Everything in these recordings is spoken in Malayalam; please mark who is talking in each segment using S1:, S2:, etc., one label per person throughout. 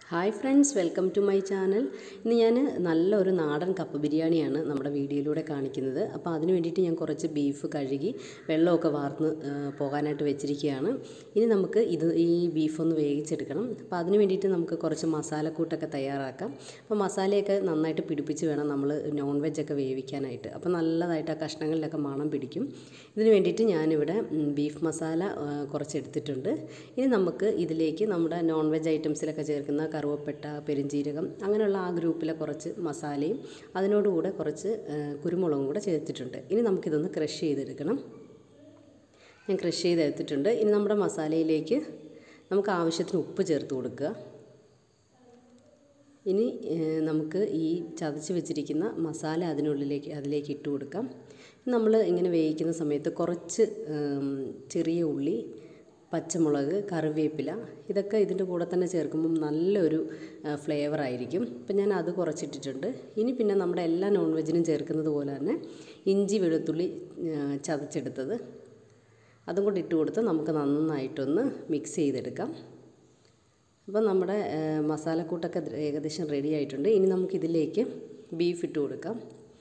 S1: hi friends welcome to my channel ഇന്ന് ഞാൻ നല്ലൊരു നാടൻ കപ്പ ബിരിയാണിയാണ് നമ്മുടെ വീഡിയോയിലൂടെ കാണിക്കുന്നത് അപ്പോൾ അതിന് വേണ്ടിയിട്ട് ഞാൻ കുറച്ച് ബീഫ് കഴുകി വെള്ളമൊക്കെ വാർന്ന് ആ, പോകാനായിട്ട് വെച്ചിരിക്കുകയാണ് ഇനി നമുക്ക് ഇത് ഈ ബീഫ് ഒന്ന് വേവിച്ചെടുക്കണം അപ്പോൾ അതിന് വേണ്ടിയിട്ട് നമുക്ക് കുറച്ച് മസാലക്കൂട്ടൊക്കെ തയ്യാറാക്കാം അപ്പോൾ മസാലയൊക്കെ നന്നായിട്ട് പിടിപ്പിച്ച് വേണം നമ്മൾ നോൺ വെജൊക്കെ വേവിക്കാനായിട്ട് അപ്പോൾ നല്ലതായിട്ട് ആ കഷ്ണങ്ങളിലൊക്കെ മണം പിടിക്കും ഇതിന് വേണ്ടിയിട്ട് ഞാനിവിടെ ഉം, ബീഫ് മസാല ആ, കുറച്ച് എടുത്തിട്ടുണ്ട് ഇനി നമുക്ക് ഇതിലേക്ക് നമ്മുടെ നോൺ വെജ് ഐറ്റംസിലൊക്കെ ചേർക്കുന്ന കറുവപ്പട്ട പെരിഞ്ജീരകം അങ്ങനെയുള്ള ആ ഗ്രൂപ്പിലെ കുറച്ച് മസാലയും അതിനോടുകൂടെ കുറച്ച് ആ, കുരുമുളകും കൂടെ ചേർത്തിട്ടുണ്ട് ഇനി നമുക്കിതൊന്ന് ക്രഷ് ചെയ്തെടുക്കണം ഞാൻ ക്രഷ് ചെയ്തെടുത്തിട്ടുണ്ട് ഇനി നമ്മുടെ മസാലയിലേക്ക് നമുക്ക് ആവശ്യത്തിന് ഉപ്പ് ചേർത്ത് കൊടുക്കുക ഇനി ഏഹ്, നമുക്ക് ഈ ചതച്ച് വെച്ചിരിക്കുന്ന മസാല അതിനുള്ളിലേക്ക് അതിലേക്ക് ഇട്ട് കൊടുക്കാം നമ്മൾ ഇങ്ങനെ വേവിക്കുന്ന സമയത്ത് കുറച്ച് ഉം, ചെറിയ ഉള്ളി പച്ചമുളക് കറിവേപ്പില ഇതൊക്കെ ഇതിൻ്റെ കൂടെ തന്നെ ചേർക്കുമ്പം നല്ലൊരു ഫ്ലേവർ ആയിരിക്കും അപ്പം ഞാൻ അത് കുറച്ചിട്ടിട്ടുണ്ട് ഇനി പിന്നെ നമ്മുടെ എല്ലാ നോൺ വെജിനും ചേർക്കുന്നത് പോലെ തന്നെ ഇഞ്ചി വെളുത്തുള്ളി ആ, ചതച്ചെടുത്തത് അതും കൂടി ഇട്ട് കൊടുത്ത് നമുക്ക് നന്നായിട്ടൊന്ന് മിക്സ് ചെയ്തെടുക്കാം അപ്പോൾ നമ്മുടെ ആ, മസാലക്കൂട്ടൊക്കെ ഏകദേശം റെഡി ആയിട്ടുണ്ട് ഇനി നമുക്കിതിലേക്ക് ബീഫ് ഇട്ട് കൊടുക്കാം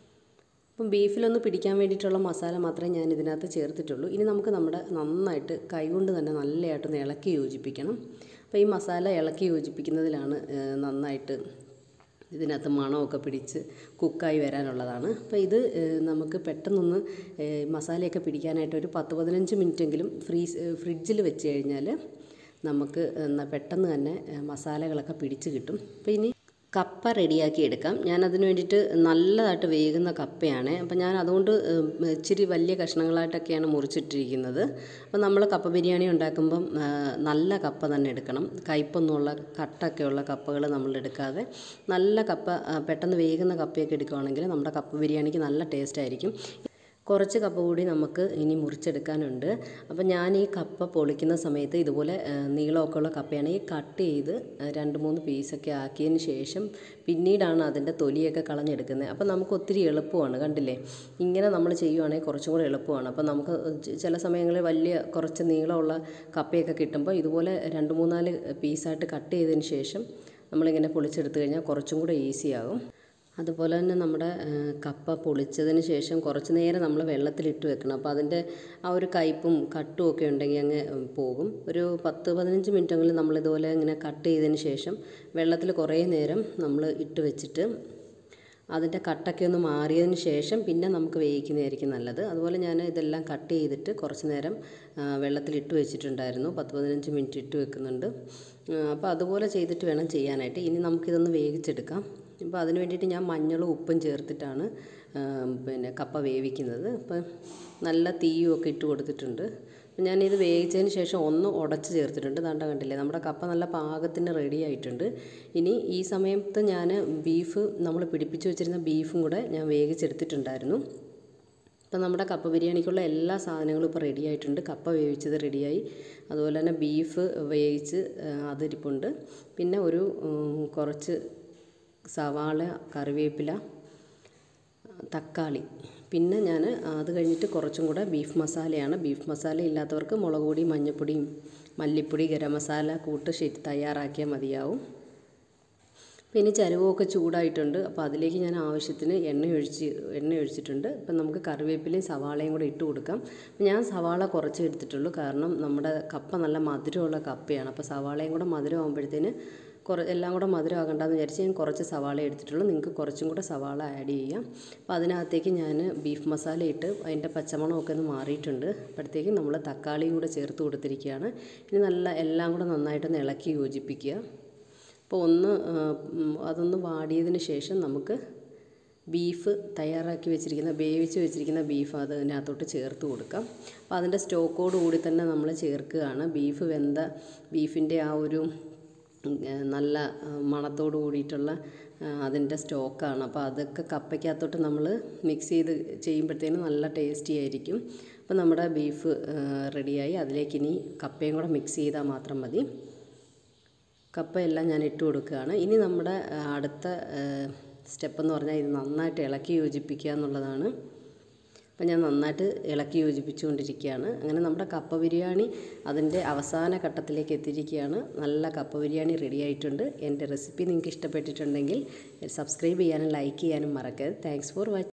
S1: അപ്പം ബീഫിലൊന്ന് പിടിക്കാൻ വേണ്ടിയിട്ടുള്ള മസാല മാത്രമേ ഞാൻ ഇതിനകത്ത് ചേർത്തിട്ടുള്ളൂ ഇനി നമുക്ക് നമ്മുടെ നന്നായിട്ട് കൈകൊണ്ട് തന്നെ നല്ലതായിട്ടൊന്ന് ഇളക്കി യോജിപ്പിക്കണം അപ്പോൾ ഈ മസാല ഇളക്കി യോജിപ്പിക്കുന്നതിലാണ് ആ, നന്നായിട്ട് ഇതിനകത്ത് മണമൊക്കെ പിടിച്ച് കുക്കായി വരാനുള്ളതാണ് അപ്പോൾ ഇത് ഏഹ്, നമുക്ക് പെട്ടെന്നൊന്ന് ഏഹ്, മസാലയൊക്കെ പിടിക്കാനായിട്ട് ഒരു പത്ത് പതിനഞ്ച് മിനിറ്റെങ്കിലും ഫ്രീസ് ഏഹ്, ഫ്രിഡ്ജിൽ വെച്ച് കഴിഞ്ഞാൽ നമുക്ക് എന്നാ പെട്ടെന്ന് തന്നെ ഏഹ്, മസാലകളൊക്കെ പിടിച്ച് കിട്ടും അപ്പോൾ ഇനി കപ്പ റെഡിയാക്കി എടുക്കാം ഞാൻ അതിന് വേണ്ടിയിട്ട് നല്ലതായിട്ട് വേകുന്ന കപ്പയാണ് അപ്പം ഞാൻ അതുകൊണ്ട് ഉം, ഇച്ചിരി വലിയ കഷ്ണങ്ങളായിട്ടൊക്കെയാണ് മുറിച്ചിട്ടിരിക്കുന്നത് അപ്പോൾ നമ്മൾ കപ്പ ബിരിയാണി ഉണ്ടാക്കുമ്പം ആ, നല്ല കപ്പ തന്നെ എടുക്കണം കയ്പൊന്നുമുള്ള കട്ടൊക്കെയുള്ള കപ്പകൾ നമ്മൾ എടുക്കാതെ നല്ല കപ്പ ആ, പെട്ടെന്ന് വേകുന്ന കപ്പയൊക്കെ എടുക്കുകയാണെങ്കിൽ നമ്മുടെ കപ്പ ബിരിയാണിക്ക് നല്ല ടേസ്റ്റ് ആയിരിക്കും കുറച്ച് കപ്പ കൂടി നമുക്ക് ഇനി മുറിച്ചെടുക്കാനുണ്ട് അപ്പം ഞാൻ ഈ കപ്പ പൊളിക്കുന്ന സമയത്ത് ഇതുപോലെ ആ, നീളമൊക്കെ ഉള്ള കപ്പയാണെങ്കിൽ കട്ട് ചെയ്ത് ആ, രണ്ട് മൂന്ന് പീസൊക്കെ ആക്കിയതിന് ശേഷം പിന്നീടാണ് അതിൻ്റെ തൊലിയൊക്കെ കളഞ്ഞെടുക്കുന്നത് അപ്പം നമുക്ക് ഒത്തിരി എളുപ്പമാണ് കണ്ടില്ലേ ഇങ്ങനെ നമ്മൾ ചെയ്യുവാണെങ്കിൽ കുറച്ചും കൂടെ എളുപ്പമാണ് അപ്പം നമുക്ക് ച- ചില സമയങ്ങളിൽ വലിയ കുറച്ച് നീളമുള്ള കപ്പയൊക്കെ കിട്ടുമ്പോൾ ഇതുപോലെ രണ്ട് മൂന്നാല് പീസായിട്ട് കട്ട് ചെയ്തതിന് ശേഷം നമ്മളിങ്ങനെ പൊളിച്ചെടുത്ത് കഴിഞ്ഞാൽ കുറച്ചും കൂടെ ഈസി ആകും അതുപോലെ തന്നെ നമ്മുടെ ആ, കപ്പ പൊളിച്ചതിന് ശേഷം കുറച്ച് നേരം നമ്മൾ വെള്ളത്തിലിട്ട് വെക്കണം അപ്പോൾ അതിൻ്റെ ആ ഒരു കയ്പും കട്ടും ഒക്കെ ഉണ്ടെങ്കിൽ അങ്ങ് ഉം, പോകും ഒരു പത്ത് പതിനഞ്ച് മിനിറ്റെങ്കിലും നമ്മൾ ഇതുപോലെ ഇങ്ങനെ കട്ട് ചെയ്തതിന് ശേഷം വെള്ളത്തിൽ കുറേ നേരം നമ്മൾ ഇട്ട് വെച്ചിട്ട് അതിൻ്റെ കട്ടൊക്കെ ഒന്ന് മാറിയതിന് ശേഷം പിന്നെ നമുക്ക് വേവിക്കുന്നതായിരിക്കും നല്ലത് അതുപോലെ ഞാൻ ഇതെല്ലാം കട്ട് ചെയ്തിട്ട് കുറച്ച് നേരം ആ, വെള്ളത്തിലിട്ട് വെച്ചിട്ടുണ്ടായിരുന്നു പത്ത് പതിനഞ്ച് മിനിറ്റ് ഇട്ട് വെക്കുന്നുണ്ട് ആ, അപ്പോൾ അതുപോലെ ചെയ്തിട്ട് വേണം ചെയ്യാനായിട്ട് ഇനി നമുക്കിതൊന്ന് വേവിച്ചെടുക്കാം അപ്പോൾ അതിന് വേണ്ടിയിട്ട് ഞാൻ മഞ്ഞളും ഉപ്പും ചേർത്തിട്ടാണ് ആ, പിന്നെ കപ്പ വേവിക്കുന്നത് അപ്പം നല്ല തീയും ഒക്കെ ഇട്ട് കൊടുത്തിട്ടുണ്ട് അപ്പം ഞാനിത് വേവിച്ചതിന് ശേഷം ഒന്ന് ഉടച്ച് ചേർത്തിട്ടുണ്ട് ദാണ്ട കണ്ടില്ലേ നമ്മുടെ കപ്പ നല്ല പാകത്തിന് റെഡി ആയിട്ടുണ്ട് ഇനി ഈ സമയത്ത് ഞാൻ ബീഫ് നമ്മൾ പിടിപ്പിച്ച് വെച്ചിരുന്ന ബീഫും കൂടെ ഞാൻ വേവിച്ചെടുത്തിട്ടുണ്ടായിരുന്നു ഇപ്പം നമ്മുടെ കപ്പ ബിരിയാണിക്കുള്ള എല്ലാ സാധനങ്ങളും ഇപ്പോൾ റെഡി ആയിട്ടുണ്ട് കപ്പ വേവിച്ചത് റെഡിയായി അതുപോലെ തന്നെ ബീഫ് വേവിച്ച് ആ, അതിരിപ്പുണ്ട് പിന്നെ ഒരു ഉം, കുറച്ച് സവാള കറിവേപ്പില തക്കാളി പിന്നെ ഞാൻ അത് കഴിഞ്ഞിട്ട് കുറച്ചും കൂടെ ബീഫ് മസാലയാണ് ബീഫ് മസാല ഇല്ലാത്തവർക്ക് മുളക് പൊടി മഞ്ഞൾപ്പൊടിയും മല്ലിപ്പൊടി ഗരം മസാല കൂട്ട് ശരി തയ്യാറാക്കിയാൽ മതിയാവും പിന്നെ ചരുവമൊക്കെ ചൂടായിട്ടുണ്ട് അപ്പോൾ അതിലേക്ക് ഞാൻ ആവശ്യത്തിന് എണ്ണ ഒഴിച്ച് എണ്ണ ഒഴിച്ചിട്ടുണ്ട് അപ്പം നമുക്ക് കറിവേപ്പിലയും സവാളയും കൂടെ ഇട്ട് കൊടുക്കാം അപ്പം ഞാൻ സവാള കുറച്ച് എടുത്തിട്ടുള്ളൂ കാരണം നമ്മുടെ കപ്പ നല്ല മധുരമുള്ള കപ്പയാണ് അപ്പോൾ സവാളയും കൂടെ മധുരം ആകുമ്പോഴത്തേന് കുറ എല്ലാം കൂടെ മധുരം ആകണ്ടെന്ന് വിചാരിച്ച് ഞാൻ കുറച്ച് സവാള എടുത്തിട്ടുള്ളൂ നിങ്ങൾക്ക് കുറച്ചും കൂടെ സവാള ആഡ് ചെയ്യാം അപ്പോൾ അതിനകത്തേക്ക് ഞാൻ ബീഫ് മസാല ഇട്ട് അതിൻ്റെ പച്ചമണമൊക്കെ ഒന്ന് മാറിയിട്ടുണ്ട് അപ്പോഴത്തേക്കും നമ്മൾ തക്കാളിയും കൂടെ ചേർത്ത് കൊടുത്തിരിക്കുകയാണ് ഇനി നല്ല എല്ലാം കൂടെ നന്നായിട്ടൊന്ന് ഇളക്കി യോജിപ്പിക്കുക അപ്പോൾ ഒന്ന് ആ, ഉം, അതൊന്ന് വാടിയതിന് ശേഷം നമുക്ക് ബീഫ് തയ്യാറാക്കി വെച്ചിരിക്കുന്ന വേവിച്ച് വെച്ചിരിക്കുന്ന ബീഫ് അതിനകത്തോട്ട് ചേർത്ത് കൊടുക്കാം അപ്പോൾ അതിൻ്റെ സ്റ്റോക്കോട് കൂടി തന്നെ നമ്മൾ ചേർക്കുകയാണ് ബീഫ് വെന്ത ബീഫിൻ്റെ ആ ഒരു ഉം, ഏ, നല്ല ആ, മണത്തോട് കൂടിയിട്ടുള്ള ആ, അതിൻ്റെ സ്റ്റോക്കാണ് അപ്പോൾ അതൊക്കെ കപ്പയ്ക്കകത്തോട്ട് നമ്മൾ മിക്സ് ചെയ്ത് ചെയ്യുമ്പോഴത്തേനും നല്ല ടേസ്റ്റി ആയിരിക്കും അപ്പോൾ നമ്മുടെ ബീഫ് റെഡിയായി അതിലേക്ക് ഇനി കപ്പയും കൂടെ മിക്സ് ചെയ്താൽ മാത്രം മതി കപ്പയെല്ലാം ഞാൻ ഇട്ട് കൊടുക്കുകയാണ് ഇനി നമ്മുടെ ആ, അടുത്ത സ്റ്റെപ്പ് എന്ന് പറഞ്ഞാൽ ഇത് നന്നായിട്ട് ഇളക്കി യോജിപ്പിക്കുക എന്നുള്ളതാണ് അപ്പം ഞാൻ നന്നായിട്ട് ഇളക്കി യോജിപ്പിച്ചുകൊണ്ടിരിക്കുകയാണ് അങ്ങനെ നമ്മുടെ കപ്പ ബിരിയാണി അതിൻ്റെ അവസാന ഘട്ടത്തിലേക്ക് എത്തിയിരിക്കുകയാണ് നല്ല കപ്പ ബിരിയാണി റെഡി ആയിട്ടുണ്ട് എൻ്റെ റെസിപ്പി നിങ്ങൾക്ക് ഇഷ്ടപ്പെട്ടിട്ടുണ്ടെങ്കിൽ സബ്സ്ക്രൈബ് ചെയ്യാനും ലൈക്ക് ചെയ്യാനും മറക്കരുത് താങ്ക്സ് ഫോർ വാച്ചിങ്